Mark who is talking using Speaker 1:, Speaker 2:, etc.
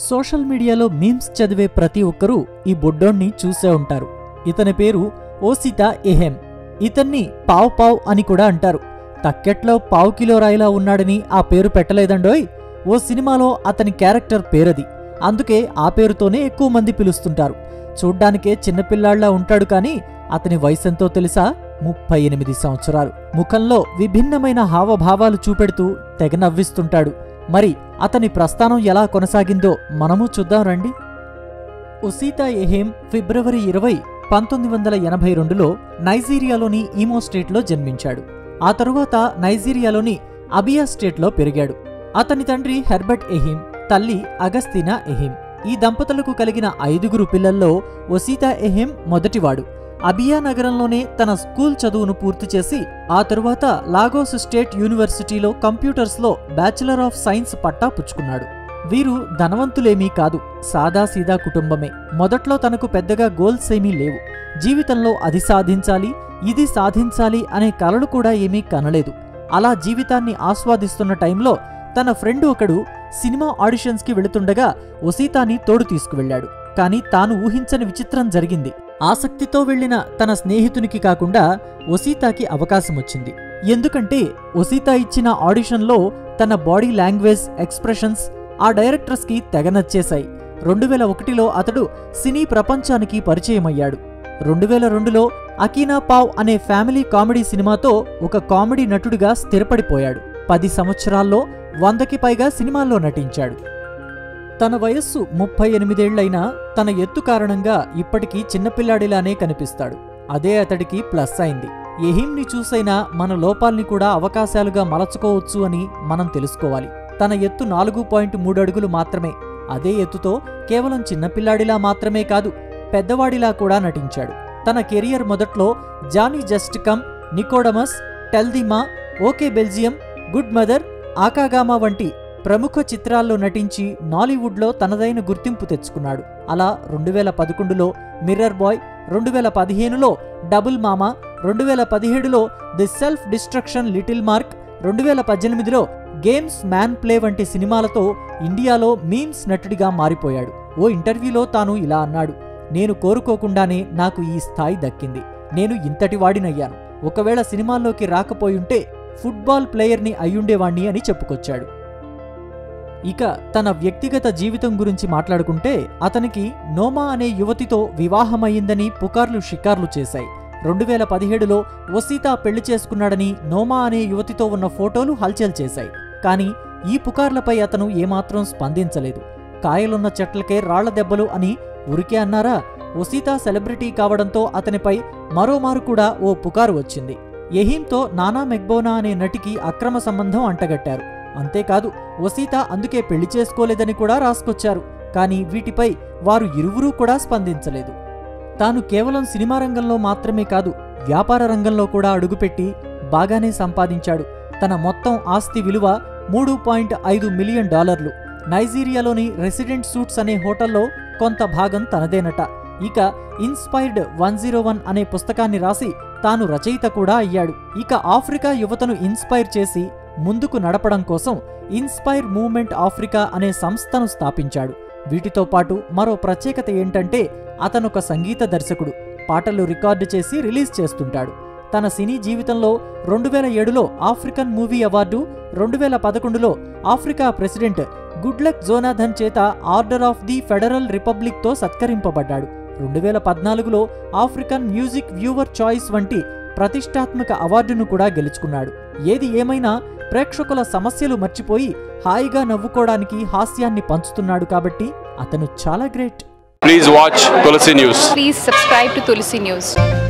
Speaker 1: Social మీడియాలో memes చదివే ప్రతి ఒక్కరూ ఈ బుడ్డోణ్ణి చూసే ఉంటారు ఇతని పేరు ఓసితా ఎహెం ఇతన్ని పావ్ పావ్ అని కూడా అంటారు తక్కెట్లో పావు కిలో రాయిలా ఉన్నాడని ఆ పేరు పెట్టలేదండోయ్ ఓ సినిమాలో అతని క్యారెక్టర్ పేరది అందుకే ఆ పేరుతోనే ఎక్కువ మంది పిలుస్తుంటారు చూడ్డానికే చిన్నపిల్లాళ్లా ఉంటాడు కానీ అతని వయసెంతో తెలుసా ముప్పై ఎనిమిది సంవత్సరాలు ముఖంలో విభిన్నమైన హావభావాలు చూపెడుతూ తెగ నవ్విస్తుంటాడు మరి అతని ప్రస్థానం ఎలా కొనసాగిందో మనము చూద్దాం రండి ఉసీతా ఎహేం ఫిబ్రవరి ఇరవై పంతొమ్మిది వందల ఎనభై రెండులో నైజీరియాలోని ఈమో స్టేట్లో జన్మించాడు ఆ తరువాత నైజీరియాలోని అబియా స్టేట్లో పెరిగాడు అతని తండ్రి హెర్బర్ట్ ఎహిం తల్లి అగస్తీనా ఎహిం ఈ దంపతులకు కలిగిన ఐదుగురు పిల్లల్లో ఒసీతా ఎహిం మొదటివాడు అబియా నగరంలోనే తన స్కూల్ చదువును పూర్తి చేసి ఆ తరువాత లాగోస్ స్టేట్ యూనివర్సిటీలో కంప్యూటర్స్లో బ్యాచిలర్ ఆఫ్ సైన్స్ పట్టా పుచ్చుకున్నాడు వీరు ధనవంతులేమీ కాదు సాదాసీదా కుటుంబమే మొదట్లో తనకు పెద్దగా గోల్స్ ఏమీ లేవు జీవితంలో అది సాధించాలి ఇది సాధించాలి అనే కలలు కూడా ఏమీ కనలేదు అలా జీవితాన్ని ఆస్వాదిస్తున్న టైంలో తన ఫ్రెండ్ ఒకడు సినిమా ఆడిషన్స్కి వెళుతుండగా ఒసీతాని తోడు తీసుకువెళ్ళాడు కానీ తాను ఊహించని విచిత్రం జరిగింది ఆసక్తితో వెళ్లిన తన స్నేహితునికి కాకుండా ఒసీతాకి అవకాశం వచ్చింది ఎందుకంటే ఒసీతా ఇచ్చిన ఆడిషన్లో తన బాడీ లాంగ్వేజ్ ఎక్స్ప్రెషన్స్ ఆ డైరెక్టర్స్కి తెగ నచ్చేశాయి రెండు వేల ఒకటిలో అతడు సినీ ప్రపంచానికి పరిచయమయ్యాడు రెండు వేల రెండులో అకీనా పావ్ అనే ఫ్యామిలీ కామెడీ సినిమాతో ఒక కామెడీ నటుడిగా స్థిరపడిపోయాడు పది సంవత్సరాల్లో వందకి పైగా సినిమాల్లో నటించాడు తన వయస్సు ముప్పై ఎనిమిదేళ్లైనా తన ఎత్తు కారణంగా ఇప్పటికీ చిన్నపిల్లాడిలానే కనిపిస్తాడు అదే అతడికి ప్లస్ అయింది ఎహింని చూసైనా మన లోపాల్ని కూడా అవకాశాలుగా మలచుకోవచ్చు అని మనం తెలుసుకోవాలి తన ఎత్తు నాలుగు పాయింట్ మూడు అడుగులు మాత్రమే అదే ఎత్తుతో కేవలం చిన్నపిల్లాడిలా మాత్రమే కాదు పెద్దవాడిలా కూడా నటించాడు తన కెరియర్ మొదట్లో జానీ జస్ట్ కమ్ నికోడమస్ టెల్దిమా ఓకే బెల్జియం గుడ్ మదర్ ఆకాగామా వంటి ప్రముఖ చిత్రాల్లో నటించి నాలీవుడ్లో తనదైన గుర్తింపు తెచ్చుకున్నాడు అలా రెండు వేల పదకొండులో మిర్రర్ బాయ్ రెండు వేల పదిహేనులో డబుల్ మామా రెండు వేల పదిహేడులో the self destruction little mark రెండు వేల పద్దెనిమిదిలో గేమ్స్ మ్యాన్ ప్లే వంటి సినిమాలతో ఇండియాలో మీమ్స్ నటుడిగా మారిపోయాడు ఓ ఇంటర్వ్యూలో తాను ఇలా అన్నాడు నేను కోరుకోకుండానే నాకు ఈ స్థాయి దక్కింది నేను ఇంతటి వాడినయ్యాను ఒకవేళ సినిమాల్లోకి రాకపోయుంటే ఫుట్బాల్ ప్లేయర్ని అయ్యుండేవాణ్ణి అని చెప్పుకొచ్చాడు ఇక తన వ్యక్తిగత జీవితం గురించి మాట్లాడుకుంటే అతనికి నోమా అనే యువతితో వివాహమయ్యిందని పుకార్లు షికార్లు చేశాయి రెండు వేల పదిహేడులో వసీతా పెళ్లి చేసుకున్నాడని నోమా అనే యువతితో ఉన్న ఫోటోలు హల్చల్ చేశాయి కానీ ఈ పుకార్లపై అతను ఏమాత్రం స్పందించలేదు కాయలున్న చెట్లకే రాళ్ల దెబ్బలు అని ఉరికే అన్నారా ఒసీతా సెలబ్రిటీ కావడంతో అతనిపై మరోమారు కూడా ఓ పుకారు వచ్చింది ఎహీంతో నానా మెగ్బోనా అనే నటికి అక్రమ సంబంధం అంటగట్టారు అంతేకాదు ఒసీత అందుకే పెళ్లి చేసుకోలేదని కూడా రాసుకొచ్చారు కానీ వీటిపై వారు ఇరువురూ కూడా స్పందించలేదు తాను కేవలం సినిమా రంగంలో మాత్రమే కాదు వ్యాపార రంగంలో కూడా అడుగుపెట్టి బాగానే సంపాదించాడు తన మొత్తం ఆస్తి విలువ మూడు పాయింట్ ఐదు మిలియన్ డాలర్లు నైజీరియాలోని రెసిడెంట్ సూట్స్ అనే హోటల్లో కొంత భాగం తనదేనట ఇక ఇన్స్పైర్డ్ వన్ జీరో వన్ అనే పుస్తకాన్ని రాసి తాను రచయిత కూడా అయ్యాడు ఇక ఆఫ్రికా యువతను ఇన్స్పైర్ చేసి ముందుకు నడపడం కోసం ఇన్స్పైర్ మూవ్మెంట్ ఆఫ్రికా అనే సంస్థను స్థాపించాడు వీటితో పాటు మరో ప్రత్యేకత ఏంటంటే అతనొక సంగీత దర్శకుడు పాటలు రికార్డు చేసి రిలీజ్ చేస్తుంటాడు తన సినీ జీవితంలో రెండు వేల ఏడులో ఆఫ్రికన్ మూవీ అవార్డు రెండు వేల పదకొండులో ఆఫ్రికా ప్రెసిడెంట్ గుడ్లక్ జోనాథన్ చేత ఆర్డర్ ఆఫ్ ది ఫెడరల్ రిపబ్లిక్తో సత్కరింపబడ్డాడు రెండు వేల పద్నాలుగులో ఆఫ్రికన్ మ్యూజిక్ వ్యూవర్ చాయిస్ వంటి ప్రతిష్టాత్మక అవార్డును కూడా గెలుచుకున్నాడు ఏది ఏమైనా ప్రేక్షకుల సమస్యలు మర్చిపోయి హాయిగా నవ్వుకోవడానికి హాస్యాన్ని పంచుతున్నాడు కాబట్టి అతను చాలా great
Speaker 2: Please watch Tulsi News.
Speaker 3: Please subscribe to Tulsi News.